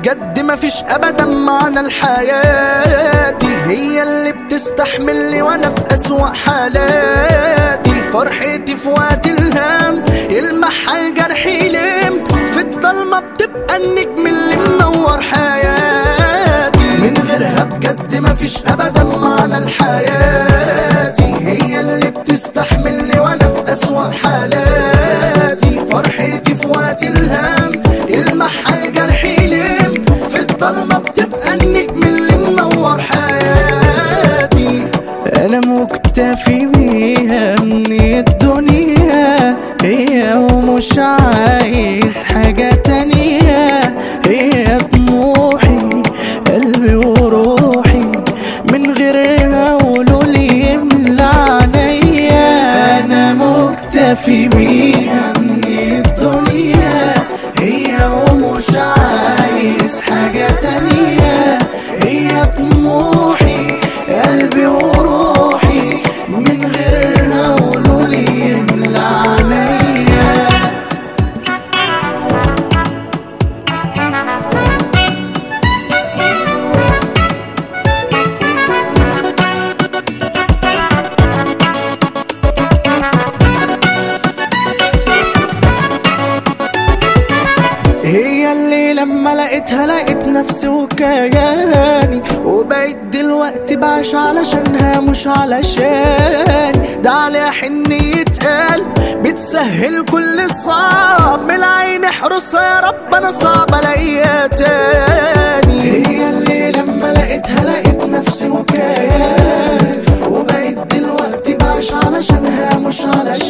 بجد مفيش ابدا معنى لحياتي هي اللي بتستحملني وانا في اسوأ حالاتي فرحتي في وقت الهام يلمح الجرح يلم في الضلمة بتبقى النجم اللي منور حياتي من غيرها بجد مفيش ابدا معنى لحياتي هي اللي بتستحملني وانا في اسوأ حالاتي فرحتي في وقت الهام يلمح الجرح يلم في الضلمة بتبقى النجم اللي منور حياتي انا مكتفي بيها من الدنيا هي ومش عايز حاجة تانية هي طموحي قلبي وروحي من غيرها قولوا لي يملى عينيا انا مكتفي بيها من الدنيا هي ومش عايز حاجة تانية هي طموحي قلبي وروحي من غيرها قولوا لي يملى عينيا هي اللي لما لقيتها لقيت نفسي وكياني وبقيت دلوقتي بعيش علشانها مش علشاني ده عليها حنية قلب بتسهل كل الصعب من العين احرسها يا رب انا صعب الاقيها تاني هي اللي لما لقيتها لقيت نفسي وكياني وبقيت دلوقتي بعيش علشانها مش علشاني